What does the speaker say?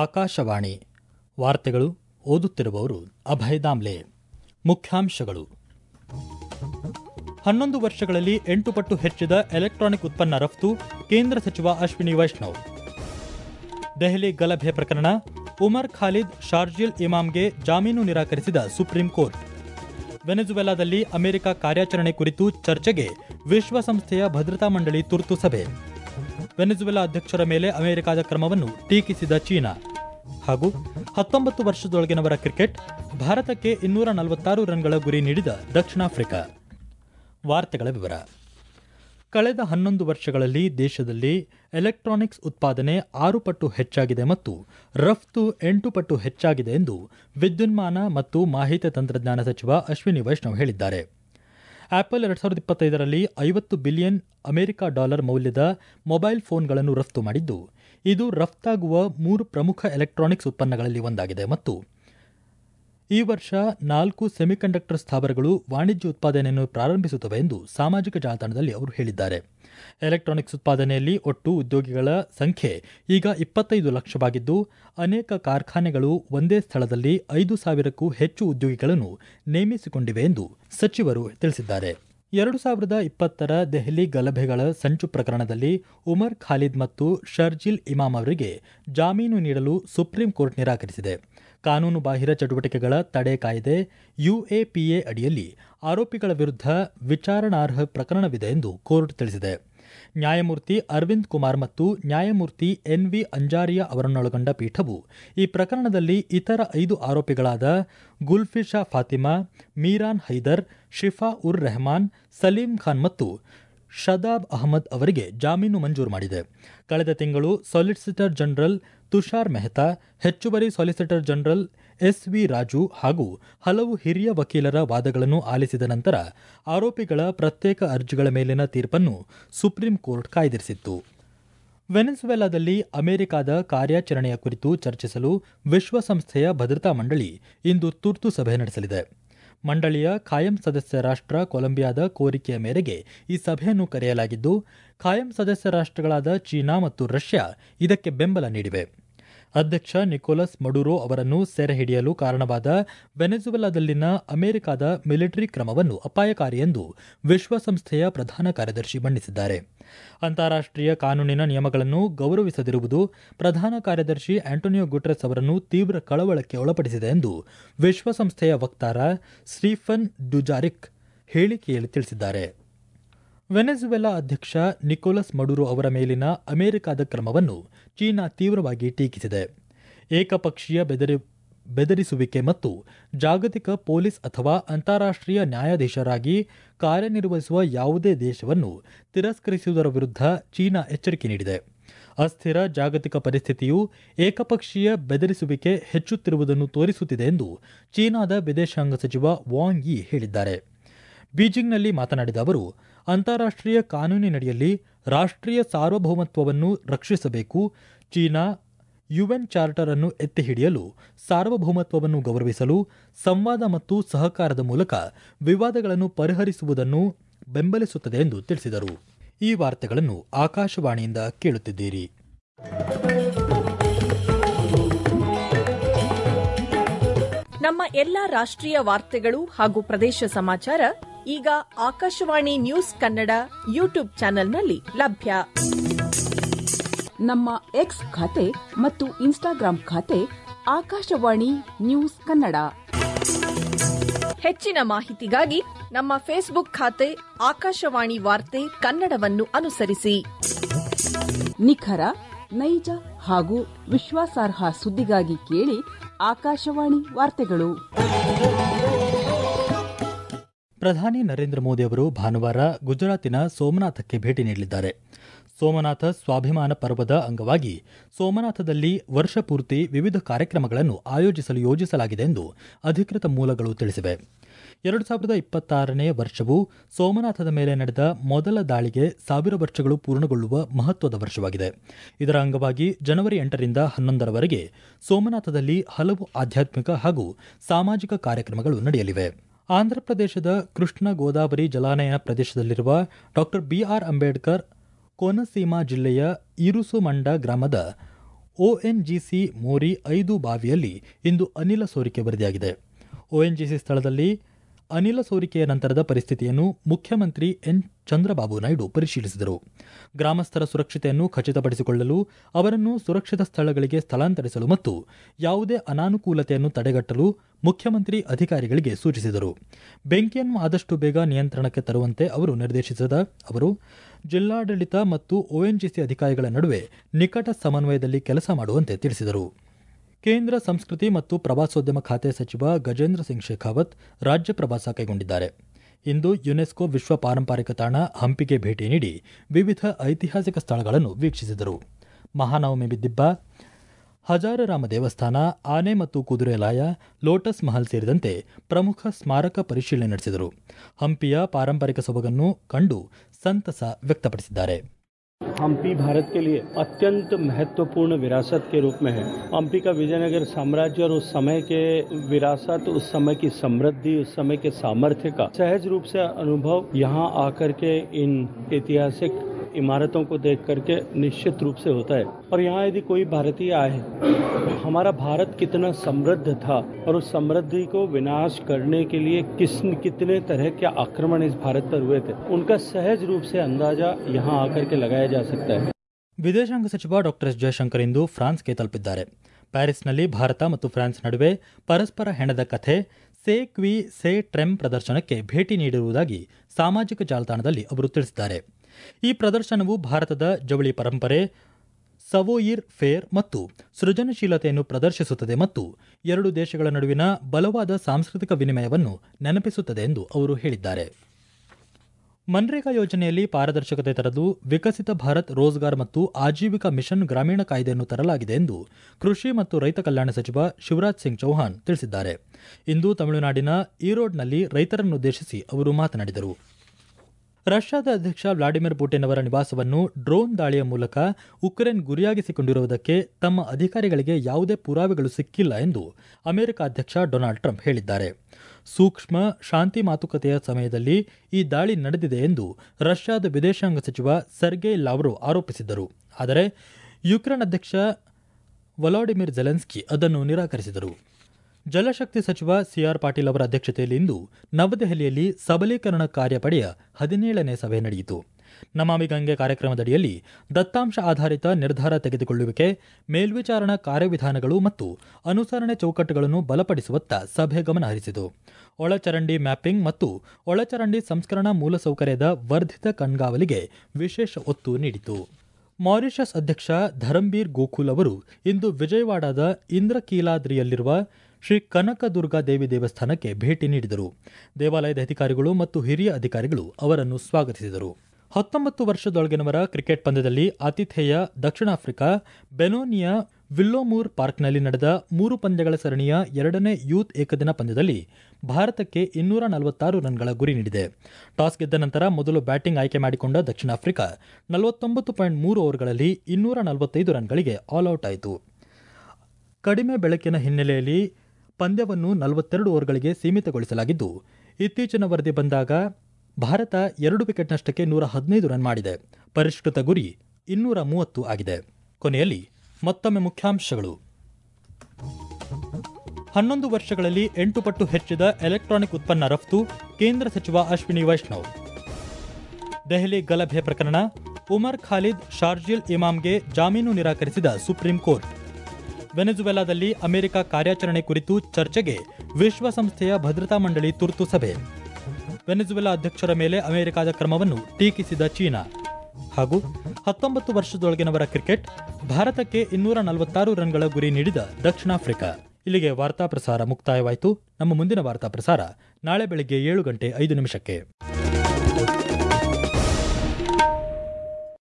ಆಕಾಶವಾಣಿ ವಾರ್ತೆಗಳು ಓದುತ್ತಿರುವವರು ಅಭಯ್ ದಾಮ್ಲೆ ಮುಖ್ಯಾಂಶಗಳು ಹನ್ನೊಂದು ವರ್ಷಗಳಲ್ಲಿ ಎಂಟು ಪಟ್ಟು ಹೆಚ್ಚಿದ ಎಲೆಕ್ಟ್ರಾನಿಕ್ ಉತ್ಪನ್ನ ರಫ್ತು ಕೇಂದ್ರ ಸಚಿವ ಅಶ್ವಿನಿ ವೈಷ್ಣವ್ ದೆಹಲಿ ಗಲಭೆ ಪ್ರಕರಣ ಉಮರ್ ಖಾಲಿದ್ ಶಾರ್ಜಿಲ್ ಇಮಾಮ್ಗೆ ಜಾಮೀನು ನಿರಾಕರಿಸಿದ ಸುಪ್ರೀಂ ಕೋರ್ಟ್ ವೆನೆಜುವೆಲಾದಲ್ಲಿ ಅಮೆರಿಕ ಕಾರ್ಯಾಚರಣೆ ಕುರಿತು ಚರ್ಚೆಗೆ ವಿಶ್ವಸಂಸ್ಥೆಯ ಭದ್ರತಾ ಮಂಡಳಿ ತುರ್ತು ಸಭೆ ವೆನೆಜುವೆಲಾ ಅಧ್ಯಕ್ಷರ ಮೇಲೆ ಅಮೆರಿಕದ ಕ್ರಮವನ್ನು ಟೀಕಿಸಿದ ಚೀನಾ ಹಾಗೂ ಹತ್ತೊಂಬತ್ತು ವರ್ಷದೊಳಗಿನವರ ಕ್ರಿಕೆಟ್ ಭಾರತಕ್ಕೆ ಇನ್ನೂರ ನಲವತ್ತಾರು ರನ್ಗಳ ಗುರಿ ನೀಡಿದ ದಕ್ಷಿಣ ಆಫ್ರಿಕಾ ವಾರ್ತೆಗಳ ವಿವರ ಕಳೆದ ಹನ್ನೊಂದು ವರ್ಷಗಳಲ್ಲಿ ದೇಶದಲ್ಲಿ ಎಲೆಕ್ಟ್ರಾನಿಕ್ಸ್ ಉತ್ಪಾದನೆ ಆರು ಪಟ್ಟು ಹೆಚ್ಚಾಗಿದೆ ಮತ್ತು ರಫ್ತು ಎಂಟು ಪಟ್ಟು ಹೆಚ್ಚಾಗಿದೆ ಎಂದು ವಿದ್ಯುನ್ಮಾನ ಮತ್ತು ಮಾಹಿತಿ ತಂತ್ರಜ್ಞಾನ ಸಚಿವ ಅಶ್ವಿನಿ ವೈಷ್ಣವ್ ಹೇಳಿದ್ದಾರೆ ಆಪಲ್ ಎರಡ್ ಸಾವಿರದ ಇಪ್ಪತ್ತೈದರಲ್ಲಿ ಐವತ್ತು ಬಿಲಿಯನ್ ಅಮೆರಿಕ ಡಾಲರ್ ಮೌಲ್ಯದ ಮೊಬೈಲ್ ಫೋನ್ಗಳನ್ನು ರಫ್ತು ಮಾಡಿದ್ದು ಇದು ರಫ್ತಾಗುವ ಮೂರು ಪ್ರಮುಖ ಎಲೆಕ್ಟ್ರಾನಿಕ್ಸ್ ಉತ್ಪನ್ನಗಳಲ್ಲಿ ಒಂದಾಗಿದೆ ಮತ್ತು ಈ ವರ್ಷ ನಾಲ್ಕು ಸೆಮಿಕಂಡಕ್ಟರ್ ಸ್ಥಾವರಗಳು ವಾಣಿಜ್ಯ ಉತ್ಪಾದನೆಯನ್ನು ಪ್ರಾರಂಭಿಸುತ್ತವೆ ಎಂದು ಸಾಮಾಜಿಕ ಜಾಲತಾಣದಲ್ಲಿ ಅವರು ಹೇಳಿದ್ದಾರೆ ಎಲೆಕ್ಟ್ರಾನಿಕ್ಸ್ ಉತ್ಪಾದನೆಯಲ್ಲಿ ಒಟ್ಟು ಉದ್ಯೋಗಿಗಳ ಸಂಖ್ಯೆ ಈಗ ಇಪ್ಪತ್ತೈದು ಲಕ್ಷವಾಗಿದ್ದು ಅನೇಕ ಕಾರ್ಖಾನೆಗಳು ಒಂದೇ ಸ್ಥಳದಲ್ಲಿ ಐದು ಸಾವಿರಕ್ಕೂ ಹೆಚ್ಚು ಉದ್ಯೋಗಿಗಳನ್ನು ನೇಮಿಸಿಕೊಂಡಿವೆ ಎಂದು ಸಚಿವರು ತಿಳಿಸಿದ್ದಾರೆ ಎರಡು ಸಾವಿರದ ಇಪ್ಪತ್ತರ ದೆಹಲಿ ಗಲಭೆಗಳ ಸಂಚು ಪ್ರಕರಣದಲ್ಲಿ ಉಮರ್ ಖಾಲಿದ್ ಮತ್ತು ಶರ್ಜಿಲ್ ಇಮಾಮ್ ಅವರಿಗೆ ಜಾಮೀನು ನೀಡಲು ಸುಪ್ರೀಂ ಕೋರ್ಟ್ ನಿರಾಕರಿಸಿದೆ ಕಾನೂನು ಬಾಹಿರ ಚಟುವಟಿಕೆಗಳ ತಡೆ ಕಾಯ್ದೆ ಯುಎಪಿಎ ಅಡಿಯಲ್ಲಿ ಆರೋಪಿಗಳ ವಿರುದ್ಧ ವಿಚಾರಣಾರ್ಹ ಪ್ರಕರಣವಿದೆ ಎಂದು ಕೋರ್ಟ್ ತಿಳಿಸಿದೆ ನ್ಯಾಯಮೂರ್ತಿ ಅರವಿಂದ್ ಕುಮಾರ್ ಮತ್ತು ನ್ಯಾಯಮೂರ್ತಿ ಎನ್ವಿ ಅಂಜಾರಿಯಾ ಅವರನ್ನೊಳಗೊಂಡ ಪೀಠವು ಈ ಪ್ರಕರಣದಲ್ಲಿ ಇತರ ಐದು ಆರೋಪಿಗಳಾದ ಗುಲ್ಫಿಶಾ ಫಾತಿಮಾ ಮೀರಾನ್ ಹೈದರ್ ಶಿಫಾ ಉರ್ ರೆಹಮಾನ್ ಸಲೀಂ ಖಾನ್ ಮತ್ತು ಶದಾಬ್ ಅಹಮದ್ ಅವರಿಗೆ ಜಾಮೀನು ಮಂಜೂರು ಮಾಡಿದೆ ಕಳೆದ ತಿಂಗಳು ಸಾಲಿಸಿಟರ್ ಜನರಲ್ ತುಷಾರ್ ಮೆಹ್ತಾ ಹೆಚ್ಚುವರಿ solicitor general S V Raju ಹಾಗೂ ಹಲವು ಹಿರಿಯ ವಕೀಲರ ವಾದಗಳನ್ನು ಆಲಿಸಿದ ನಂತರ ಆರೋಪಿಗಳ ಪ್ರತ್ಯೇಕ ಅರ್ಜಿಗಳ ಮೇಲಿನ ತೀರ್ಪನ್ನು ಸುಪ್ರೀಂ ಕೋರ್ಟ್ ಕಾಯ್ದಿರಿಸಿತ್ತು ವೆನೆಜುವೆಲಾದಲ್ಲಿ ಅಮೆರಿಕದ ಕಾರ್ಯಾಚರಣೆಯ ಕುರಿತು ಚರ್ಚಿಸಲು ವಿಶ್ವಸಂಸ್ಥೆಯ ಭದ್ರತಾ ಮಂಡಳಿ ಇಂದು ತುರ್ತು ಸಭೆ ನಡೆಸಲಿದೆ ಮಂಡಳಿಯ ಖಾಯಂ ಸದಸ್ಯ ರಾಷ್ಟ್ರ ಕೊಲಂಬಿಯಾದ ಕೋರಿಕೆಯ ಮೇರೆಗೆ ಈ ಸಭೆಯನ್ನು ಕರೆಯಲಾಗಿದ್ದು ಖಾಯಂ ಸದಸ್ಯ ರಾಷ್ಟ್ರಗಳಾದ ಚೀನಾ ಮತ್ತು ರಷ್ಯಾ ಇದಕ್ಕೆ ಬೆಂಬಲ ನೀಡಿವೆ ಅಧ್ಯಕ್ಷ ನಿಕೋಲಸ್ ಮಡುರೋ ಅವರನ್ನು ಸೆರೆ ಹಿಡಿಯಲು ಕಾರಣವಾದ ವೆನೆಜುವೆಲಾದಲ್ಲಿನ ಅಮೆರಿಕದ ಮಿಲಿಟರಿ ಕ್ರಮವನ್ನು ಅಪಾಯಕಾರಿ ಎಂದು ವಿಶ್ವಸಂಸ್ಥೆಯ ಪ್ರಧಾನ ಕಾರ್ಯದರ್ಶಿ ಬಣ್ಣಿಸಿದ್ದಾರೆ ಅಂತಾರಾಷ್ಟೀಯ ಕಾನೂನಿನ ನಿಯಮಗಳನ್ನು ಗೌರವಿಸದಿರುವುದು ಪ್ರಧಾನ ಕಾರ್ಯದರ್ಶಿ ಆಂಟೋನಿಯೋ ಗುಟ್ರೆಸ್ ಅವರನ್ನು ತೀವ್ರ ಕಳವಳಕ್ಕೆ ಒಳಪಡಿಸಿದೆ ಎಂದು ವಿಶ್ವಸಂಸ್ಥೆಯ ವಕ್ತಾರ ಸ್ಟೀಫನ್ ಡುಜಾರಿಕ್ ಹೇಳಿಕೆಯಲ್ಲಿ ತಿಳಿಸಿದ್ದಾರೆ ವೆನೆಜುವೆಲಾ ಅಧ್ಯಕ್ಷ ನಿಕೋಲಸ್ ಮಡುರೋ ಅವರ ಮೇಲಿನ ಅಮೆರಿಕದ ಕ್ರಮವನ್ನು ಚೀನಾ ತೀವ್ರವಾಗಿ ಟೀಕಿಸಿದೆ ಏಕಪಕ್ಷೀಯ ಬೆದರಿ ಬೆದರಿಸುವಿಕೆ ಮತ್ತು ಜಾಗತಿಕ ಪೊಲೀಸ್ ಅಥವಾ ಅಂತಾರಾಷ್ಟೀಯ ನ್ಯಾಯಾಧೀಶರಾಗಿ ಕಾರ್ಯನಿರ್ವಹಿಸುವ ಯಾವುದೇ ದೇಶವನ್ನು ತಿರಸ್ಕರಿಸುವುದರ ವಿರುದ್ಧ ಚೀನಾ ಎಚ್ಚರಿಕೆ ನೀಡಿದೆ ಅಸ್ಥಿರ ಜಾಗತಿಕ ಪರಿಸ್ಥಿತಿಯು ಏಕಪಕ್ಷೀಯ ಬೆದರಿಸುವಿಕೆ ಹೆಚ್ಚುತ್ತಿರುವುದನ್ನು ತೋರಿಸುತ್ತಿದೆ ಎಂದು ಚೀನಾದ ವಿದೇಶಾಂಗ ಸಚಿವ ವಾಂಗ್ ಯಿ ಹೇಳಿದ್ದಾರೆ ಬೀಜಿಂಗ್ನಲ್ಲಿ ಮಾತನಾಡಿದ ಅವರು ಅಂತಾರಾಷ್ಟೀಯ ಕಾನೂನಿನಡಿಯಲ್ಲಿ ರಾಷ್ಟ್ರೀಯ ಸಾರ್ವಭೌಮತ್ವವನ್ನು ರಕ್ಷಿಸಬೇಕು ಚೀನಾ ಯುಎನ್ ಚಾರ್ಟರ್ ಅನ್ನು ಎತ್ತಿ ಹಿಡಿಯಲು ಸಾರ್ವಭೌಮತ್ವವನ್ನು ಗೌರವಿಸಲು ಸಂವಾದ ಮತ್ತು ಸಹಕಾರದ ಮೂಲಕ ವಿವಾದಗಳನ್ನು ಪರಿಹರಿಸುವುದನ್ನು ಬೆಂಬಲಿಸುತ್ತದೆ ಎಂದು ತಿಳಿಸಿದರು ಈ ವಾರ್ತೆಗಳನ್ನು ಆಕಾಶವಾಣಿಯಿಂದ ಕೇಳುತ್ತಿದ್ದೀರಿ ನಮ್ಮ ಎಲ್ಲ ರಾಷ್ಟ್ರೀಯ ವಾರ್ತೆಗಳು ಹಾಗೂ ಪ್ರದೇಶ ಸಮಾಚಾರ ಈಗ ಆಕಾಶವಾಣಿ ನ್ಯೂಸ್ ಕನ್ನಡ ಯೂಟ್ಯೂಬ್ ಚಾನೆಲ್ನಲ್ಲಿ ಲಭ್ಯ ನಮ್ಮ ಎಕ್ಸ್ ಖಾತೆ ಮತ್ತು ಇನ್ಸ್ಟಾಗ್ರಾಂ ಖಾತೆ ಆಕಾಶವಾಣಿ ನ್ಯೂಸ್ ಕನ್ನಡ ಹೆಚ್ಚಿನ ಮಾಹಿತಿಗಾಗಿ ನಮ್ಮ ಫೇಸ್ಬುಕ್ ಖಾತೆ ಆಕಾಶವಾಣಿ ವಾರ್ತೆ ಕನ್ನಡವನ್ನು ಅನುಸರಿಸಿ ನಿಖರ ನೈಜ ಹಾಗೂ ವಿಶ್ವಾಸಾರ್ಹ ಸುದ್ದಿಗಾಗಿ ಕೇಳಿ ಆಕಾಶವಾಣಿ ವಾರ್ತೆಗಳು ಪ್ರಧಾನಿ ನರೇಂದ್ರ ಮೋದಿ ಅವರು ಭಾನುವಾರ ಗುಜರಾತಿನ ಸೋಮನಾಥಕ್ಕೆ ಭೇಟಿ ನೀಡಲಿದ್ದಾರೆ ಸೋಮನಾಥ ಸ್ವಾಭಿಮಾನ ಪರ್ವದ ಅಂಗವಾಗಿ ಸೋಮನಾಥದಲ್ಲಿ ವರ್ಷಪೂರ್ತಿ ವಿವಿಧ ಕಾರ್ಯಕ್ರಮಗಳನ್ನು ಆಯೋಜಿಸಲು ಯೋಜಿಸಲಾಗಿದೆ ಎಂದು ಅಧಿಕೃತ ಮೂಲಗಳು ತಿಳಿಸಿವೆ ಎರಡು ಸಾವಿರದ ಇಪ್ಪತ್ತಾರನೇ ವರ್ಷವು ಸೋಮನಾಥದ ಮೇಲೆ ನಡೆದ ಮೊದಲ ದಾಳಿಗೆ ಸಾವಿರ ವರ್ಷಗಳು ಪೂರ್ಣಗೊಳ್ಳುವ ಮಹತ್ವದ ವರ್ಷವಾಗಿದೆ ಇದರ ಅಂಗವಾಗಿ ಜನವರಿ ಎಂಟರಿಂದ ಹನ್ನೊಂದರವರೆಗೆ ಸೋಮನಾಥದಲ್ಲಿ ಹಲವು ಆಧ್ಯಾತ್ಮಿಕ ಹಾಗೂ ಸಾಮಾಜಿಕ ಕಾರ್ಯಕ್ರಮಗಳು ನಡೆಯಲಿವೆ ಆಂಧ್ರಪ್ರದೇಶದ ಕೃಷ್ಣ ಗೋದಾವರಿ ಜಲಾನಯನ ಪ್ರದೇಶದಲ್ಲಿರುವ ಡಾಕ್ಟರ್ ಬಿಆರ್ ಅಂಬೇಡ್ಕರ್ ಕೋನಸೀಮಾ ಜಿಲ್ಲೆಯ ಇರುಸುಮಂಡ ಗ್ರಾಮದ ಒಎನ್ಜಿಸಿ ಮೋರಿ ಐದು ಬಾವಿಯಲ್ಲಿ ಇಂದು ಅನಿಲ ಸೋರಿಕೆ ವರದಿಯಾಗಿದೆ ಒಎನ್ಜಿಸಿ ಸ್ಥಳದಲ್ಲಿ ಅನಿಲ ಸೋರಿಕೆಯ ನಂತರದ ಪರಿಸ್ಥಿತಿಯನ್ನು ಮುಖ್ಯಮಂತ್ರಿ ಎನ್ ಚಂದ್ರಬಾಬು ನಾಯ್ಡು ಪರಿಶೀಲಿಸಿದರು ಗ್ರಾಮಸ್ಥರ ಸುರಕ್ಷತೆಯನ್ನು ಖಚಿತಪಡಿಸಿಕೊಳ್ಳಲು ಅವರನ್ನು ಸುರಕ್ಷಿತ ಸ್ಥಳಗಳಿಗೆ ಸ್ಥಳಾಂತರಿಸಲು ಮತ್ತು ಯಾವುದೇ ಅನಾನುಕೂಲತೆಯನ್ನು ತಡೆಗಟ್ಟಲು ಮುಖ್ಯಮಂತ್ರಿ ಅಧಿಕಾರಿಗಳಿಗೆ ಸೂಚಿಸಿದರು ಬೆಂಕಿಯನ್ನು ಆದಷ್ಟು ಬೇಗ ನಿಯಂತ್ರಣಕ್ಕೆ ತರುವಂತೆ ಅವರು ನಿರ್ದೇಶಿಸಿದ ಅವರು ಜಿಲ್ಲಾಡಳಿತ ಮತ್ತು ಒಎನ್ಜಿಸಿ ಅಧಿಕಾರಿಗಳ ನಡುವೆ ನಿಕಟ ಸಮನ್ವಯದಲ್ಲಿ ಕೆಲಸ ಮಾಡುವಂತೆ ತಿಳಿಸಿದರು ಕೇಂದ್ರ ಸಂಸ್ಕೃತಿ ಮತ್ತು ಪ್ರವಾಸೋದ್ಯಮ ಖಾತೆ ಸಚಿವ ಗಜೇಂದ್ರ ಸಿಂಗ್ ಶೇಖಾವತ್ ರಾಜ್ಯ ಪ್ರವಾಸ ಕೈಗೊಂಡಿದ್ದಾರೆ ಇಂದು ಯುನೆಸ್ಕೋ ವಿಶ್ವ ಪಾರಂಪರಿಕ ತಾಣ ಹಂಪಿಗೆ ಭೇಟಿ ನೀಡಿ ವಿವಿಧ ಐತಿಹಾಸಿಕ ಸ್ಥಳಗಳನ್ನು ವೀಕ್ಷಿಸಿದರು ಮಹಾನವಮಿ ಬಿದ್ದಿಬ್ಬ ಹಜಾರರಾಮ ದೇವಸ್ಥಾನ ಆನೆ ಮತ್ತು ಕುದುರೆ ಲಾಯ ಲೋಟಸ್ ಮಹಲ್ ಸೇರಿದಂತೆ ಪ್ರಮುಖ ಸ್ಮಾರಕ ಪರಿಶೀಲನೆ ನಡೆಸಿದರು ಹಂಪಿಯ ಪಾರಂಪರಿಕ ಸೊಬಗನ್ನು ಕಂಡು ಸಂತಸ ವ್ಯಕ್ತಪಡಿಸಿದ್ದಾರೆ हम्पी भारत के लिए अत्यंत महत्वपूर्ण विरासत के रूप में है हम्पी का विजयनगर साम्राज्य और उस समय के विरासत उस समय की समृद्धि उस समय के सामर्थ्य का सहज रूप से अनुभव यहाँ आकर के इन ऐतिहासिक इमारतों को देख करके निश्चित रूप से होता है और यहाँ यदि कोई भारतीय आए हमारा भारत कितना समृद्ध था और उस समृद्धि को विनाश करने के लिए किस कितने तरह के आक्रमण इस भारत पर हुए थे उनका सहज रूप से अंदाजा यहाँ आकर के लगाया जा सकता है ವಿದೇಶಾಂಗ ಸಚಿವ ಡಾಕ್ಟರ್ ಎಸ್ ಜಯಶಂಕರ್ ಇಂದು ಫ್ರಾನ್ಸ್ಗೆ ತಲುಪಿದ್ದಾರೆ ಪ್ಯಾರಿಸ್ನಲ್ಲಿ ಭಾರತ ಮತ್ತು ಫ್ರಾನ್ಸ್ ನಡುವೆ ಪರಸ್ಪರ ಹೆಣದ ಕಥೆ ಸೇ ಕ್ವಿ ಸೇ ಟ್ರೆಮ್ ಪ್ರದರ್ಶನಕ್ಕೆ ಭೇಟಿ ನೀಡಿರುವುದಾಗಿ ಸಾಮಾಜಿಕ ಜಾಲತಾಣದಲ್ಲಿ ಅವರು ತಿಳಿಸಿದ್ದಾರೆ ಈ ಪ್ರದರ್ಶನವು ಭಾರತದ ಜವಳಿ ಪರಂಪರೆ ಸವೋಯಿರ್ ಫೇರ್ ಮತ್ತು ಸೃಜನಶೀಲತೆಯನ್ನು ಪ್ರದರ್ಶಿಸುತ್ತದೆ ಮತ್ತು ಎರಡು ದೇಶಗಳ ನಡುವಿನ ಬಲವಾದ ಸಾಂಸ್ಕೃತಿಕ ವಿನಿಮಯವನ್ನು ನೆನಪಿಸುತ್ತದೆ ಎಂದು ಅವರು ಹೇಳಿದ್ದಾರೆ ಮನ್ರೇಗಾ ಯೋಜನೆಯಲ್ಲಿ ಪಾರದರ್ಶಕತೆ ತರಲು ವಿಕಸಿತ ಭಾರತ್ ರೋಜ್ಗಾರ್ ಮತ್ತು ಆಜೀವಿಕ ಮಿಷನ್ ಗ್ರಾಮೀಣ ಕಾಯ್ದೆಯನ್ನು ತರಲಾಗಿದೆ ಎಂದು ಕೃಷಿ ಮತ್ತು ರೈತ ಕಲ್ಯಾಣ ಸಚಿವ ಶಿವರಾಜ್ ಸಿಂಗ್ ಚೌಹಾಣ್ ತಿಳಿಸಿದ್ದಾರೆ ಇಂದು ತಮಿಳುನಾಡಿನ ಈರೋಡ್ನಲ್ಲಿ ರೈತರನ್ನುದ್ದೇಶಿಸಿ ಅವರು ಮಾತನಾಡಿದರು ರಷ್ಯಾದ ಅಧ್ಯಕ್ಷ ವ್ಲಾಡಿಮಿರ್ ಪುಟಿನ್ ಅವರ ನಿವಾಸವನ್ನು ಡ್ರೋನ್ ದಾಳಿಯ ಮೂಲಕ ಉಕ್ರೇನ್ ಗುರಿಯಾಗಿಸಿಕೊಂಡಿರುವುದಕ್ಕೆ ತಮ್ಮ ಅಧಿಕಾರಿಗಳಿಗೆ ಯಾವುದೇ ಪುರಾವೆಗಳು ಸಿಕ್ಕಿಲ್ಲ ಎಂದು ಅಮೆರಿಕ ಅಧ್ಯಕ್ಷ ಡೊನಾಲ್ಡ್ ಟ್ರಂಪ್ ಹೇಳಿದ್ದಾರೆ ಸೂಕ್ಷ್ಮ ಶಾಂತಿ ಮಾತುಕತೆಯ ಸಮಯದಲ್ಲಿ ಈ ದಾಳಿ ನಡೆದಿದೆ ಎಂದು ರಷ್ಯಾದ ವಿದೇಶಾಂಗ ಸಚಿವ ಸರ್ಗೇ ಲಾವ್ರೋ ಆರೋಪಿಸಿದ್ದರು ಆದರೆ ಯುಕ್ರೇನ್ ಅಧ್ಯಕ್ಷ ವಲಾಡಿಮಿರ್ ಜೆಲೆನ್ಸ್ಕಿ ಅದನ್ನು ನಿರಾಕರಿಸಿದರು ಜಲಶಕ್ತಿ ಸಚಿವ ಸಿಆರ್ ಪಾಟೀಲ್ ಅವರ ಅಧ್ಯಕ್ಷತೆಯಲ್ಲಿ ಇಂದು ನವದೆಹಲಿಯಲ್ಲಿ ಸಬಲೀಕರಣ ಕಾರ್ಯಪಡೆಯ ಹದಿನೇಳನೇ ಸಭೆ ನಡೆಯಿತು ನಮಾಮಿ ಗಂಗೆ ಕಾರ್ಯಕ್ರಮದಡಿಯಲ್ಲಿ ದತ್ತಾಂಶ ಆಧಾರಿತ ನಿರ್ಧಾರ ತೆಗೆದುಕೊಳ್ಳುವಿಕೆ ಮೇಲ್ವಿಚಾರಣಾ ಕಾರ್ಯವಿಧಾನಗಳು ಮತ್ತು ಅನುಸರಣೆ ಚೌಕಟ್ಟುಗಳನ್ನು ಬಲಪಡಿಸುವತ್ತ ಸಭೆ ಗಮನ ಹರಿಸಿತು ಒಳಚರಂಡಿ ಮ್ಯಾಪಿಂಗ್ ಮತ್ತು ಒಳಚರಂಡಿ ಸಂಸ್ಕರಣಾ ಮೂಲಸೌಕರ್ಯದ ವರ್ಧಿತ ಕಣ್ಗಾವಲಿಗೆ ವಿಶೇಷ ಒತ್ತು ನೀಡಿತು ಮಾರಿಷಸ್ ಅಧ್ಯಕ್ಷ ಧರಂಬೀರ್ ಗೋಖುಲ್ ಅವರು ಇಂದು ವಿಜಯವಾಡದ ಇಂದ್ರಕೀಲಾದ್ರಿಯಲ್ಲಿರುವ ಶ್ರೀ ಕನಕದುರ್ಗಾ ದೇವಿ ದೇವಸ್ಥಾನಕ್ಕೆ ಭೇಟಿ ನೀಡಿದರು ದೇವಾಲಯದ ಅಧಿಕಾರಿಗಳು ಮತ್ತು ಹಿರಿಯ ಅಧಿಕಾರಿಗಳು ಅವರನ್ನು ಸ್ವಾಗತಿಸಿದರು ಹತ್ತೊಂಬತ್ತು ವರ್ಷದೊಳಗಿನವರ ಕ್ರಿಕೆಟ್ ಪಂದ್ಯದಲ್ಲಿ ಆತಿಥೇಯ ದಕ್ಷಿಣ ಆಫ್ರಿಕಾ ಬೆನೋನಿಯ ವಿಲ್ಲೋಮೂರ್ ಪಾರ್ಕ್ನಲ್ಲಿ ನಡೆದ ಮೂರು ಪಂದ್ಯಗಳ ಸರಣಿಯ ಎರಡನೇ ಯೂತ್ ಏಕದಿನ ಪಂದ್ಯದಲ್ಲಿ ಭಾರತಕ್ಕೆ ಇನ್ನೂರ ನಲವತ್ತಾರು ರನ್ಗಳ ಗುರಿ ನೀಡಿದೆ ಟಾಸ್ ಗೆದ್ದ ನಂತರ ಮೊದಲು ಬ್ಯಾಟಿಂಗ್ ಆಯ್ಕೆ ಮಾಡಿಕೊಂಡ ದಕ್ಷಿಣ ಆಫ್ರಿಕಾ ನಲವತ್ತೊಂಬತ್ತು ಪಾಯಿಂಟ್ ಮೂರು ಓವರ್ಗಳಲ್ಲಿ ಇನ್ನೂರ ನಲವತ್ತೈದು ರನ್ಗಳಿಗೆ ಆಲ್ಔಟ್ ಆಯಿತು ಕಡಿಮೆ ಬೆಳಕಿನ ಹಿನ್ನೆಲೆಯಲ್ಲಿ ಪಂದ್ಯವನ್ನು ನಲವತ್ತೆರಡು ಓವರ್ಗಳಿಗೆ ಸೀಮಿತಗೊಳಿಸಲಾಗಿದ್ದು ಇತ್ತೀಚಿನ ವರದಿ ಬಂದಾಗ ಭಾರತ ಎರಡು ವಿಕೆಟ್ ನಷ್ಟಕ್ಕೆ ನೂರ ಹದಿನೈದು ರನ್ ಮಾಡಿದೆ ಪರಿಷ್ಕೃತ ಗುರಿ ಇನ್ನೂರ ಮೂವತ್ತು ಆಗಿದೆ ಕೊನೆಯಲ್ಲಿ ಮತ್ತೊಮ್ಮೆ ಮುಖ್ಯಾಂಶಗಳು ಹನ್ನೊಂದು ವರ್ಷಗಳಲ್ಲಿ ಎಂಟು ಪಟ್ಟು ಹೆಚ್ಚಿದ ಎಲೆಕ್ಟ್ರಾನಿಕ್ ಉತ್ಪನ್ನ ರಫ್ತು ಕೇಂದ್ರ ಸಚಿವ ಅಶ್ವಿನಿ ವೈಷ್ಣವ್ ದೆಹಲಿ ಗಲಭೆ ಪ್ರಕರಣ ಉಮರ್ ಖಾಲಿದ್ ಶಾರ್ಜಿಲ್ ಇಮಾಮ್ಗೆ ಜಾಮೀನು ನಿರಾಕರಿಸಿದ ಸುಪ್ರೀಂ ಕೋರ್ಟ್ ವೆನೆಜುವೆಲಾದಲ್ಲಿ ಅಮೆರಿಕ ಕಾರ್ಯಾಚರಣೆ ಕುರಿತು ಚರ್ಚೆಗೆ ವಿಶ್ವಸಂಸ್ಥೆಯ ಭದ್ರತಾ ಮಂಡಳಿ ತುರ್ತು ಸಭೆ ವೆನೆಜುವೆಲಾ ಅಧ್ಯಕ್ಷರ ಮೇಲೆ ಅಮೆರಿಕದ ಕ್ರಮವನ್ನು ಟೀಕಿಸಿದ ಚೀನಾ ಹಾಗೂ ಹತ್ತೊಂಬತ್ತು ವರ್ಷದೊಳಗಿನವರ ಕ್ರಿಕೆಟ್ ಭಾರತಕ್ಕೆ ಇನ್ನೂರ ನಲವತ್ತಾರು ರನ್ಗಳ ಗುರಿ ನೀಡಿದ ದಕ್ಷಿಣ ಆಫ್ರಿಕಾ ಇಲ್ಲಿಗೆ ವಾರ್ತಾ ಪ್ರಸಾರ ಮುಕ್ತಾಯವಾಯಿತು ನಮ್ಮ ಮುಂದಿನ ವಾರ್ತಾ ಪ್ರಸಾರ ನಾಳೆ ಬೆಳಗ್ಗೆ ಏಳು ಗಂಟೆ ಐದು ನಿಮಿಷಕ್ಕೆ